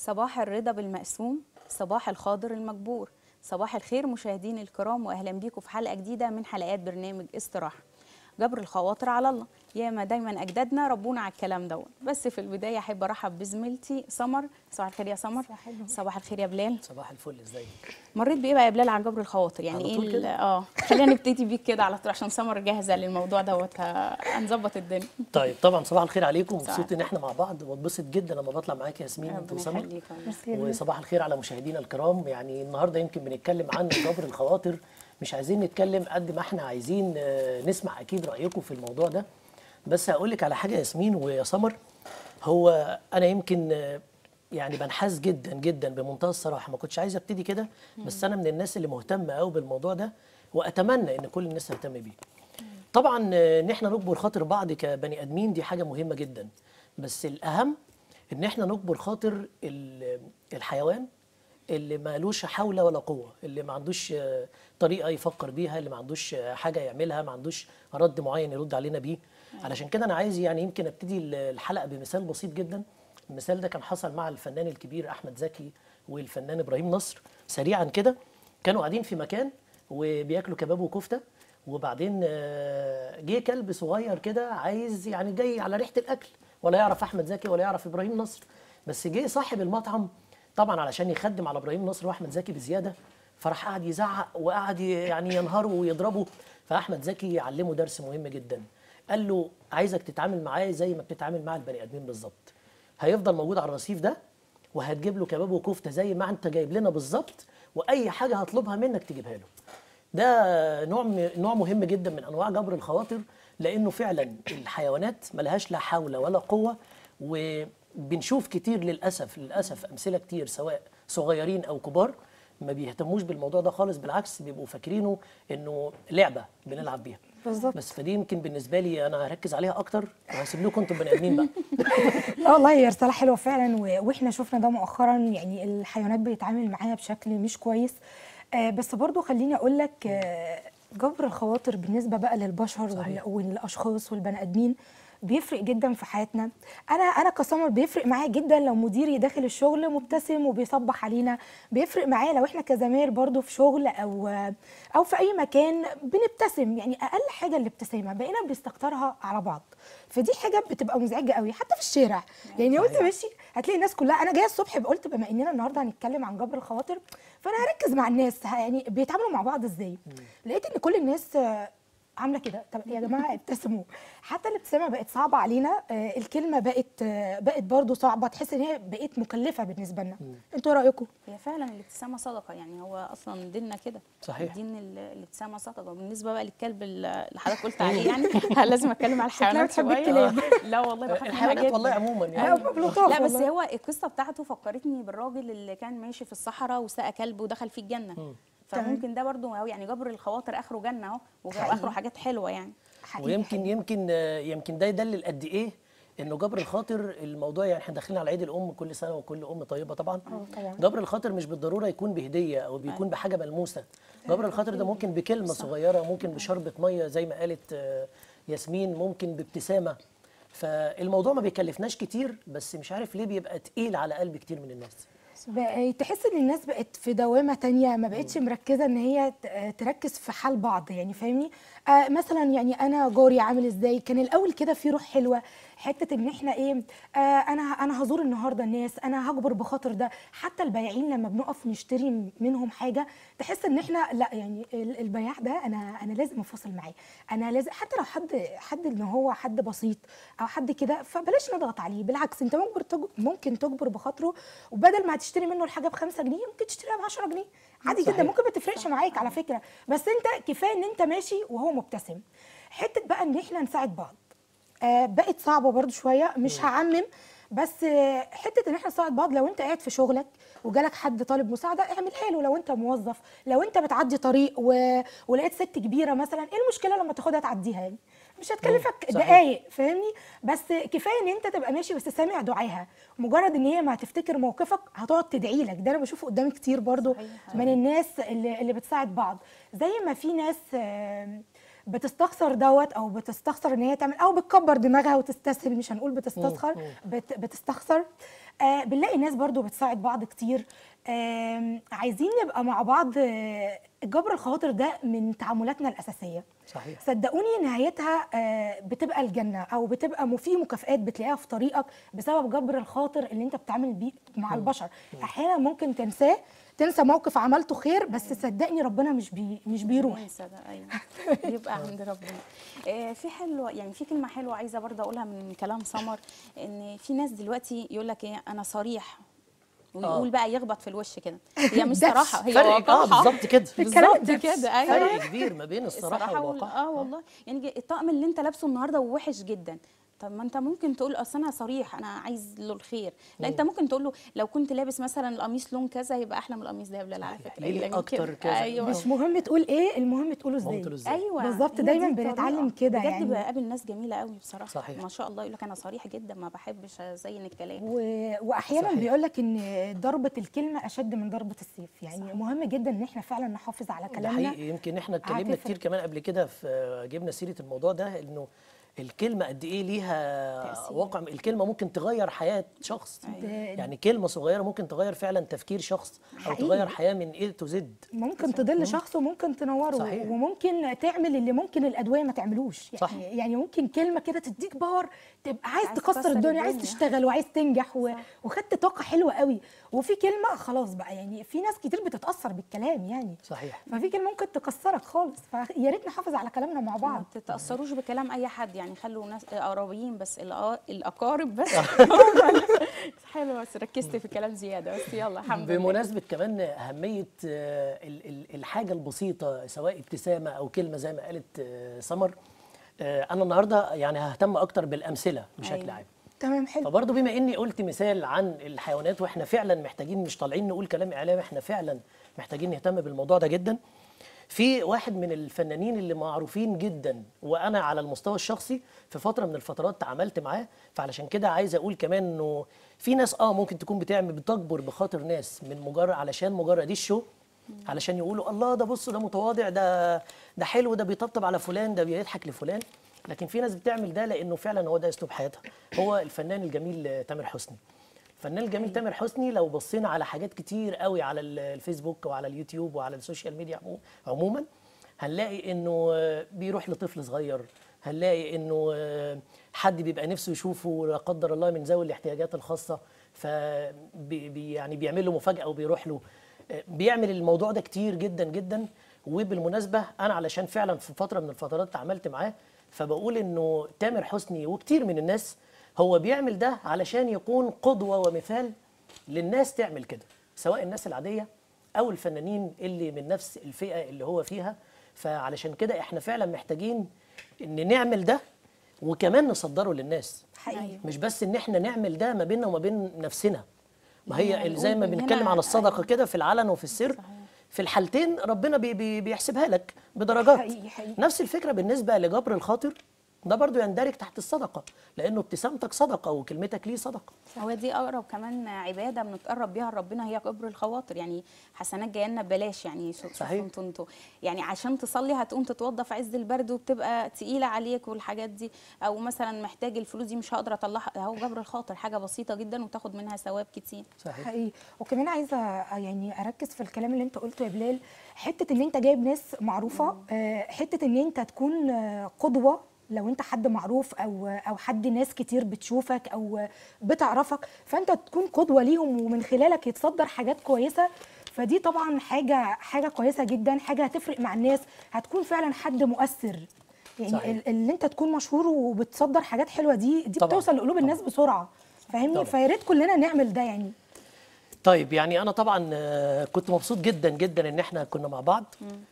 صباح الرضا بالمقسوم صباح الخاضر المجبور صباح الخير مشاهدين الكرام واهلا بيكم في حلقه جديده من حلقات برنامج استراحه جبر الخواطر على الله يا ما دايما اجدادنا ربونا على الكلام دوت بس في البدايه احب ارحب بزميلتي سمر صباح الخير يا سمر صباح الخير يا بلال صباح الفل ازيك مريت بايه بقى يا بلال على جبر الخواطر يعني على ايه طول ال- كده؟ اه خلينا نبتدي بيك كده على طول عشان سمر جاهزه للموضوع دوت ه- هنظبط الدنيا طيب طبعا صباح الخير عليكم صباح مبسوط ان احنا مع بعض واتبسط جدا لما بطلع معاك يا ياسمين انت ربنا وسمر يخليك يا رب. وصباح الخير على مشاهدينا الكرام يعني النهارده يمكن بنتكلم عن جبر الخواطر مش عايزين نتكلم قد ما احنا عايزين آه، نسمع اكيد رايكم في الموضوع ده بس هقول لك على حاجه يا ياسمين ويا سمر هو انا يمكن آه، يعني بنحاز جدا جدا بمنتهى الصراحه ما كنتش عايز ابتدي كده بس انا من الناس اللي مهتمه قوي بالموضوع ده واتمنى ان كل الناس تهتم بيه طبعا آه، ان احنا نجبر خاطر بعض كبني ادمين دي حاجه مهمه جدا بس الاهم ان احنا نجبر خاطر ال- الحيوان اللي مالوش حول ولا قوه اللي ما عندوش آه، طريقه يفكر بيها اللي ما عندوش آه، حاجه يعملها ما عندوش رد معين يرد علينا بيه علشان كده انا عايز يعني يمكن ابتدي ال- الحلقه بمثال بسيط جدا المثال ده كان حصل مع الفنان الكبير احمد زكي والفنان ابراهيم نصر سريعا كده كانوا قاعدين في مكان وبياكلوا كباب وكفته وبعدين آه، جه كلب صغير كده عايز يعني جاي على ريحه الاكل ولا يعرف احمد زكي ولا يعرف ابراهيم نصر بس جه صاحب المطعم طبعا علشان يخدم على ابراهيم نصر واحمد زكي بزياده فراح قعد يزعق وقعد ي- يعني ينهره ويضربه فاحمد زكي علمه درس مهم جدا قال له عايزك تتعامل معاه زي ما بتتعامل مع البني ادمين بالظبط هيفضل موجود على الرصيف ده وهتجيب له كباب وكفته زي ما انت جايب لنا بالظبط واي حاجه هطلبها منك تجيبها له ده نوع م- نوع مهم جدا من انواع جبر الخواطر لانه فعلا الحيوانات ملهاش لا حول ولا قوه وبنشوف كتير للاسف للاسف امثله كتير سواء صغيرين او كبار ما بيهتموش بالموضوع ده خالص بالعكس بيبقوا فاكرينه انه لعبه بنلعب بيها بالظبط. بس فدي يمكن بالنسبه لي انا هركز عليها اكتر وهسيب لكم انتم بني ادمين بقى لا والله هي رسالة حلوة فعلا و- واحنا شفنا ده مؤخرا يعني الحيوانات بيتعامل معاها بشكل مش كويس آه بس برضو خليني اقول لك آه جبر الخواطر بالنسبة بقى للبشر وال- صحيح. والاشخاص والبني ادمين بيفرق جدا في حياتنا انا انا كسمر بيفرق معايا جدا لو مديري داخل الشغل مبتسم وبيصبح علينا بيفرق معايا لو احنا كزمايل برضو في شغل او او في اي مكان بنبتسم يعني اقل حاجه الابتسامه بقينا بنستكترها على بعض فدي حاجه بتبقى مزعجه قوي حتى في الشارع يعني لو انت صحيح. ماشي هتلاقي الناس كلها انا جايه الصبح قلت بما اننا النهارده هنتكلم عن جبر الخواطر فانا هركز مع الناس ه- يعني بيتعاملوا مع بعض ازاي لقيت ان كل الناس آه، عامله كده طب يا جماعه ابتسموا حتى الابتسامه بقت صعبه علينا آه، الكلمه بقت آه، بقت برضو صعبه تحس ان هي بقت مكلفه بالنسبه لنا انتوا ايه رايكم هي فعلا الابتسامه صدقه يعني هو اصلا ديننا كده صحيح. دين ال- الابتسامه صدقه وبالنسبه بقى للكلب اللي حضرتك قلت عليه يعني لازم اتكلم على الحيوانات بتحب شويه الكلاب. لا والله بخاف منها الحيوانات جدا والله عموما لا يعني بلطاف لا بس والله. هو القصه بتاعته فكرتني بالراجل اللي كان ماشي في الصحراء وسقى كلب ودخل فيه الجنه فممكن ده برضو أهو يعني جبر الخواطر اخره جنه اهو واخره حاجات حلوه يعني حقيقي ويمكن يمكن آه، يمكن ده يدلل قد ايه انه جبر الخاطر الموضوع يعني احنا داخلين على عيد الام كل سنه وكل ام طيبه طبعا طبعا. جبر الخاطر مش بالضروره يكون بهديه او بيكون بحاجه ملموسه جبر الخاطر ده ممكن بكلمه صغيره ممكن بشربة ميه زي ما قالت آه، ياسمين ممكن بابتسامه فالموضوع ما بيكلفناش كتير بس مش عارف ليه بيبقى تقيل على قلب كتير من الناس بقى تحس ان الناس بقت في دوامه تانية ما بقتش مركزه ان هي ت- تركز في حال بعض يعني فاهمني آه مثلا يعني انا جاري عامل ازاي كان الاول كده في روح حلوه حته ان احنا ايه آه انا انا هزور النهارده الناس انا هجبر بخاطر ده حتى البياعين لما بنقف نشتري منهم حاجه تحس ان احنا لا يعني ال- البياع ده انا انا لازم افاصل معاه انا لازم حتى لو حد حد ان هو حد بسيط او حد كده فبلاش نضغط عليه بالعكس انت ممكن تج- ممكن تجبر بخاطره وبدل ما هتشتري منه الحاجه ب 5 جنيه ممكن تشتريها ب 10 جنيه عادي جدا صحيح. ممكن ما تفرقش معاك على فكره بس انت كفايه ان انت ماشي وهو مبتسم حته بقى ان احنا نساعد بعض آه بقت صعبه برضو شويه مش هعمم بس آه، حته ان احنا نساعد بعض لو انت قاعد في شغلك وجالك حد طالب مساعده اعملها له لو انت موظف لو انت بتعدي طريق و... ولقيت ست كبيره مثلا ايه المشكله لما تاخدها تعديها يعني مش هتكلفك صحيح. دقايق فاهمني بس كفايه ان انت تبقى ماشي بس سامع دعاها مجرد ان هي ما هتفتكر موقفك هتقعد تدعي لك ده انا بشوفه قدامي كتير برضو صحيح. من الناس اللي, اللي بتساعد بعض زي ما في ناس آم، بتستخسر دوت او بتستخسر ان هي تعمل او بتكبر دماغها وتستسهل مش هنقول بتستسخر بت بتستخسر آه بنلاقي ناس برضو بتساعد بعض كتير آم، عايزين نبقى مع بعض آه، جبر الخواطر ده من تعاملاتنا الاساسيه صحيح صدقوني نهايتها آه، بتبقى الجنه او بتبقى م- في مكافآت بتلاقيها في طريقك بسبب جبر الخاطر اللي انت بتعمل بيه مع البشر احيانا ممكن تنساه تنسى موقف عملته خير بس صدقني ربنا مش بي مش بيروح ننسى ده ايوه يبقى عند ربنا آه، في حلوه يعني في كلمه حلوه عايزه برضه اقولها من كلام سمر ان في ناس دلوقتي يقول لك ايه انا صريح ويقول آه. بقى يخبط في الوش كده هي مش ده صراحه هي فرق اه وقاحه بالظبط كده الكلام بالظبط ده. كده ايوه فرق كبير ما بين الصراحه وال- والوقاحه اه والله يعني جي- الطقم اللي انت لابسه النهارده وحش جدا طب ما انت ممكن تقول اصل انا صريح انا عايز له الخير لا انت ممكن تقول له لو كنت لابس مثلا القميص لون كذا يبقى احلى من القميص ده يا بلال على صحيح. فكره ليه إلا من أكتر كده. كذا. ايوه مش مهم تقول ايه المهم تقوله مهم ازاي تقوله إزاي. ايوه بالظبط، هي دايماً دي الطريقة. بنتعلم كده بجد يعني. بقابل ناس جميله قوي بصراحه صحيح. ما شاء الله يقول لك انا صريح جدا ما بحبش ازين الكلام و... واحيانا صحيح. بيقول لك ان ضربه الكلمه اشد من ضربه السيف يعني صح. مهم جدا ان احنا فعلا نحافظ على ده كلامنا حقيقي يمكن احنا اتكلمنا هتفرق. كتير كمان قبل كده في جبنا سيره الموضوع ده انه الكلمه قد ايه ليها تأثير. واقع الكلمه ممكن تغير حياه شخص ده- يعني كلمه صغيره ممكن تغير فعلا تفكير شخص او حقيقي. تغير حياه من ايه تو زد ممكن تضل شخص وممكن تنوره صحيح. وممكن تعمل اللي ممكن الادويه ما تعملوش يعني صح. يعني ممكن كلمه كده تديك باور تبقى عايز, عايز تكسر تكسر الدنيا عايز الدنيا. تشتغل وعايز تنجح و... وخدت طاقه حلوه قوي وفي كلمه خلاص بقى يعني في ناس كتير بتتاثر بالكلام يعني صحيح ففي كلمه ممكن تكسرك خالص فيا ريت نحافظ على كلامنا مع ما بعض تتاثروش بكلام اي حد يعني خلوا ناس قرابيين بس الأ- الاقارب بس حلو بس ركزت في الكلام زياده بس يلا الحمد لله بمناسبة كمان أهمية آه، ال- ال- الحاجة البسيطة سواء ابتسامة أو كلمة زي ما قالت آه، سمر آه، أنا النهاردة يعني ههتم أكتر بالأمثلة بشكل أيوة. عام تمام حلو فبرضه بما اني قلت مثال عن الحيوانات واحنا فعلا محتاجين مش طالعين نقول كلام اعلامي احنا فعلا محتاجين نهتم بالموضوع ده جدا في واحد من الفنانين اللي معروفين جدا وانا على المستوى الشخصي في فتره من الفترات تعاملت معاه فعلشان كده عايز اقول كمان انه في ناس اه ممكن تكون بتعمل بتكبر بخاطر ناس من مجرد علشان مجرد الشو علشان يقولوا الله ده بص ده متواضع ده ده حلو ده بيطبطب على فلان ده بيضحك لفلان لكن في ناس بتعمل ده لانه فعلا هو ده اسلوب حياتها هو الفنان الجميل آه، تامر حسني الفنان الجميل تامر حسني لو بصينا على حاجات كتير قوي على ال- الفيسبوك وعلى اليوتيوب وعلى السوشيال ميديا عمو- عموما هنلاقي انه آه، بيروح لطفل صغير هنلاقي انه آه، حد بيبقى نفسه يشوفه لا قدر الله من ذوي الاحتياجات الخاصه ف بي بي- يعني بيعمل له مفاجاه وبيروح له آه، بيعمل الموضوع ده كتير جدا جدا وبالمناسبه انا علشان فعلا في فتره من الفترات تعاملت معاه فبقول انه تامر حسني وكتير من الناس هو بيعمل ده علشان يكون قدوه ومثال للناس تعمل كده سواء الناس العاديه او الفنانين اللي من نفس الفئه اللي هو فيها فعلشان كده احنا فعلا محتاجين ان نعمل ده وكمان نصدره للناس حقيقي مش بس ان احنا نعمل ده ما بيننا وما بين نفسنا ما هي يعني زي ما نقول من بنتكلم هنا- عن الصدقه أيوة. كده في العلن وفي السر في الحالتين ربنا بي بي بيحسبها لك بدرجات حقيقي- حقيقي. نفس الفكره بالنسبه لجبر الخاطر ده برضو يندرج تحت الصدقه لانه ابتسامتك صدقه وكلمتك ليه صدقه هو دي اقرب كمان عباده بنتقرب بيها لربنا هي جبر الخواطر يعني حسنات جايه لنا ببلاش يعني شوف صحيح. شوفوا انتوا انتوا يعني عشان تصلي هتقوم تتوضى في عز البرد وبتبقى تقيله عليك والحاجات دي او مثلا محتاج الفلوس دي مش هقدر اطلعها اهو جبر الخاطر حاجه بسيطه جدا وتاخد منها ثواب كتير صحيح حقيقي وكمان عايزه يعني اركز في الكلام اللي انت قلته يا بلال حته ان انت جايب ناس معروفه آه، حته ان انت تكون آه، قدوه لو انت حد معروف او او حد ناس كتير بتشوفك او بتعرفك فانت تكون قدوه ليهم ومن خلالك يتصدر حاجات كويسه فدي طبعا حاجه حاجه كويسه جدا حاجه هتفرق مع الناس هتكون فعلا حد مؤثر يعني صحيح. ال- اللي انت تكون مشهور وبتصدر حاجات حلوه دي دي طبعاً. بتوصل لقلوب الناس بسرعه فاهمني طبعاً. فيا ريت كلنا نعمل ده يعني طيب يعني انا طبعا آه، كنت مبسوط جدا جدا ان احنا كنا مع بعض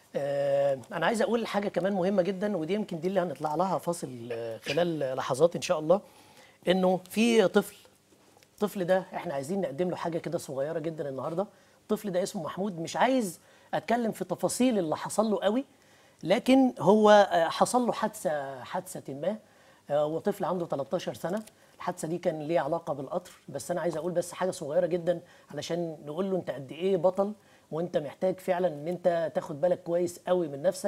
آه، انا عايز اقول حاجه كمان مهمه جدا ودي يمكن دي اللي هنطلع لها فاصل آه، خلال لحظات ان شاء الله انه في طفل الطفل ده احنا عايزين نقدم له حاجه كده صغيره جدا النهارده الطفل ده اسمه محمود مش عايز اتكلم في تفاصيل اللي حصل له قوي لكن هو آه، حصل له حادثه حادثه ما آه، هو طفل عنده 13 سنه الحادثه دي كان ليها علاقه بالقطر بس انا عايز اقول بس حاجه صغيره جدا علشان نقول له انت قد ايه بطل وانت محتاج فعلا ان انت تاخد بالك كويس قوي من نفسك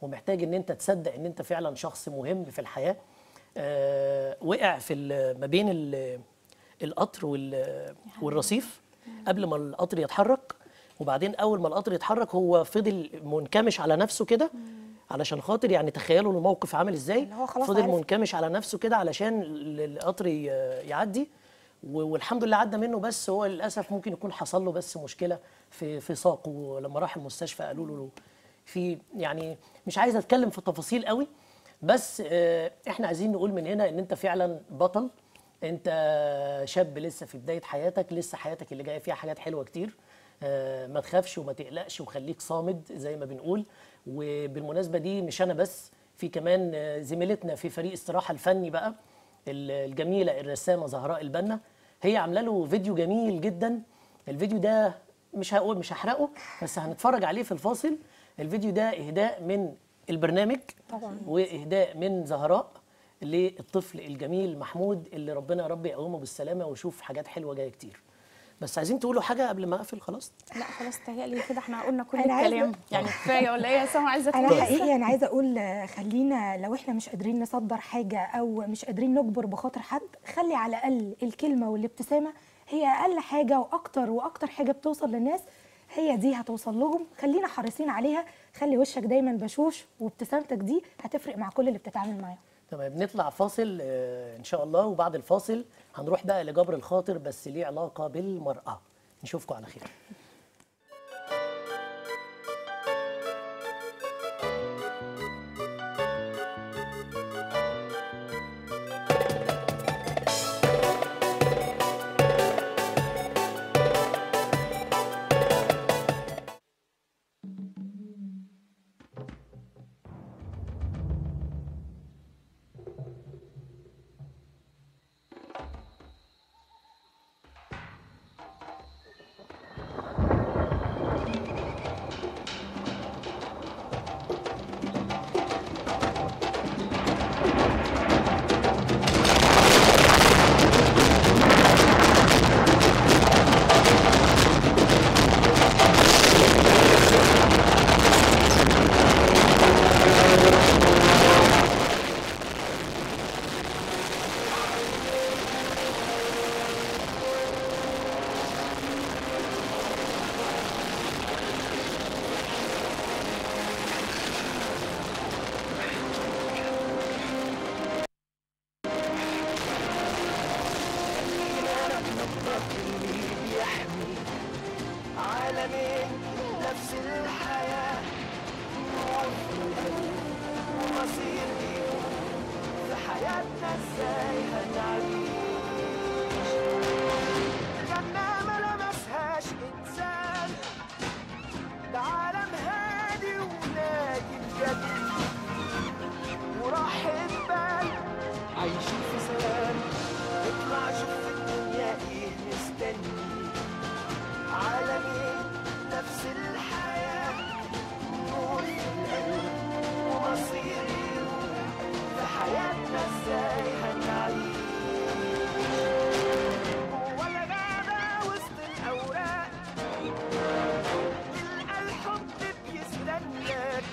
ومحتاج ان انت تصدق ان انت فعلا شخص مهم في الحياه آه وقع في ال- ما بين ال- القطر وال- والرصيف قبل ما القطر يتحرك وبعدين اول ما القطر يتحرك هو فضل منكمش على نفسه كده علشان خاطر يعني تخيلوا الموقف عامل ازاي اللي هو خلاص فضل عارف. منكمش على نفسه كده علشان ال- القطر ي- يعدي و- والحمد لله عدى منه بس هو للاسف ممكن يكون حصل له بس مشكله في في ساقه لما راح المستشفى قالوا له في يعني مش عايز اتكلم في تفاصيل قوي بس آه، احنا عايزين نقول من هنا ان انت فعلا بطل انت شاب لسه في بدايه حياتك لسه حياتك اللي جايه فيها حاجات حلوه كتير آه، ما تخافش وما تقلقش وخليك صامد زي ما بنقول وبالمناسبه دي مش انا بس في كمان آه، زميلتنا في فريق استراحه الفني بقى ال- الجميله الرسامه زهراء البنا هي عامله له فيديو جميل جدا الفيديو ده مش هقول مش هحرقه بس هنتفرج عليه في الفاصل الفيديو ده اهداء من البرنامج طبعا. واهداء من زهراء للطفل الجميل محمود اللي ربنا يا رب يقومه بالسلامه ويشوف حاجات حلوه جايه كتير بس عايزين تقولوا حاجه قبل ما اقفل خلاص لا خلاص تهيألي كده احنا قلنا كل أنا عايزة- الكلام يعني كفايه ولا ايه يا سما عايزه انا تقولي حقيقي انا عايزه اقول آه، خلينا لو احنا مش قادرين نصدر حاجه او مش قادرين نجبر بخاطر حد خلي على الاقل الكلمه والابتسامه هي اقل حاجه واكتر واكتر حاجه بتوصل للناس هي دي هتوصل لهم خلينا حريصين عليها خلي وشك دايما بشوش وابتسامتك دي هتفرق مع كل اللي بتتعامل معاهم تمام بنطلع فاصل آه، ان شاء الله وبعد الفاصل هنروح بقى لجبر الخاطر بس ليه علاقه بالمراه نشوفكم على خير عالمين نفس الحياة ومصير في حياتنا ازاي هنعيش جنة ما لمسهاش إنسان ده عالم هادي ونادي بجد وراحة بال عايشين في سلام اطلع شوف الدنيا ايه مستني عالمين نفس الحياة نور في القلب ومصير في حياتنا ازاي هنعيش ولا غابة وسط الأوراق تلقى الحب بيستناك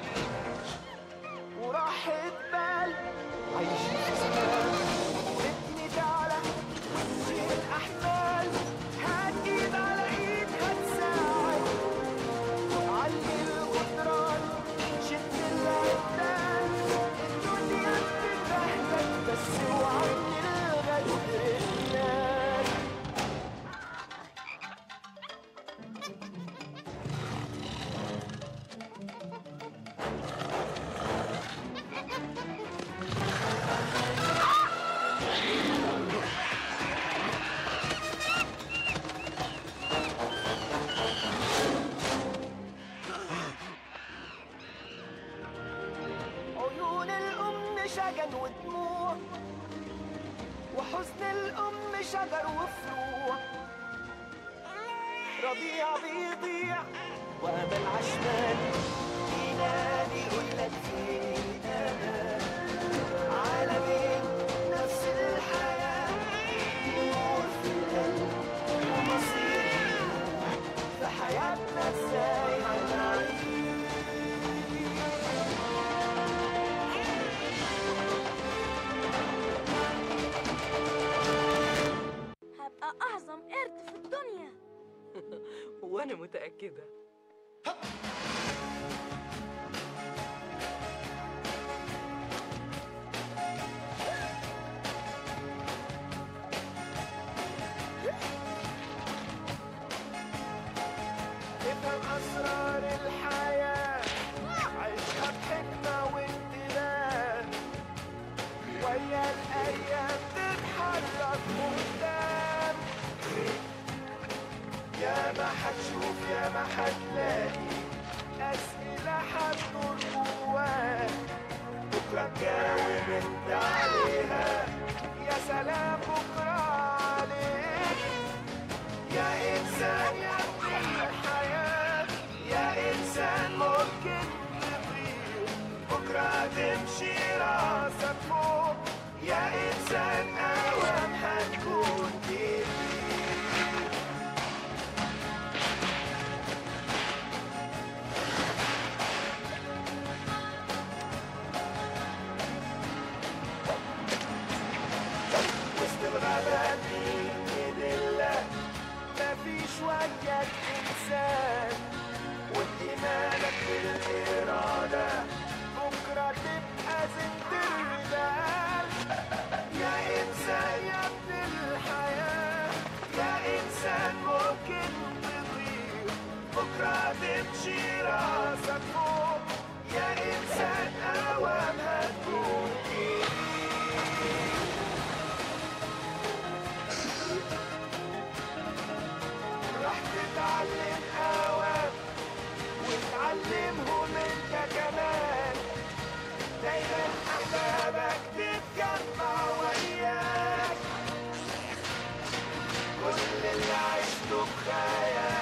وراحة بال عايشين في سلام ابني تعالى شيل الأحمال هات إيد على إيد هتساعد علي الجدران شد العدان الدنيا بتتبهدل بس اوعى الغدر هناك عيون الأم شجن ودموع وحزن الأم شجر وفروع رضيع بيضيع وأمل عشمان ينادي يقولك فين أنا عالمين نفس الحياة نور في القلب ومصير في حياتنا ازاي هنعيش هتبقى أعظم قرد في الدنيا وانا متاكده افهم اسرار الحياه عيشها بحكمه وانتباه ويا الايام تتحرك قدام يا ما هتشوف يا ما هتلاقي اسئله هتدور جواك بكره تجاوب انت عليها يا سلام بكره عليك يا إنسان يا ابن الحياة يا إنسان ممكن تطير بكرة تمشي راسك فوق يا إنسان أوام هتكون كبير وسط الغابات بإيد الله مفيش وياك إنسان وإيمانك بالإرادة بكرة تبقى زند الرجال يا إنسان يا ابن الحياة يا إنسان ممكن تطير بكرة تمشي راسك فوق يا إنسان أوام هتكون كبير راح تتعلم اوام وتعلمهم انت كمان دايما احبابك تتجمع وياك كل اللي عشته بخيال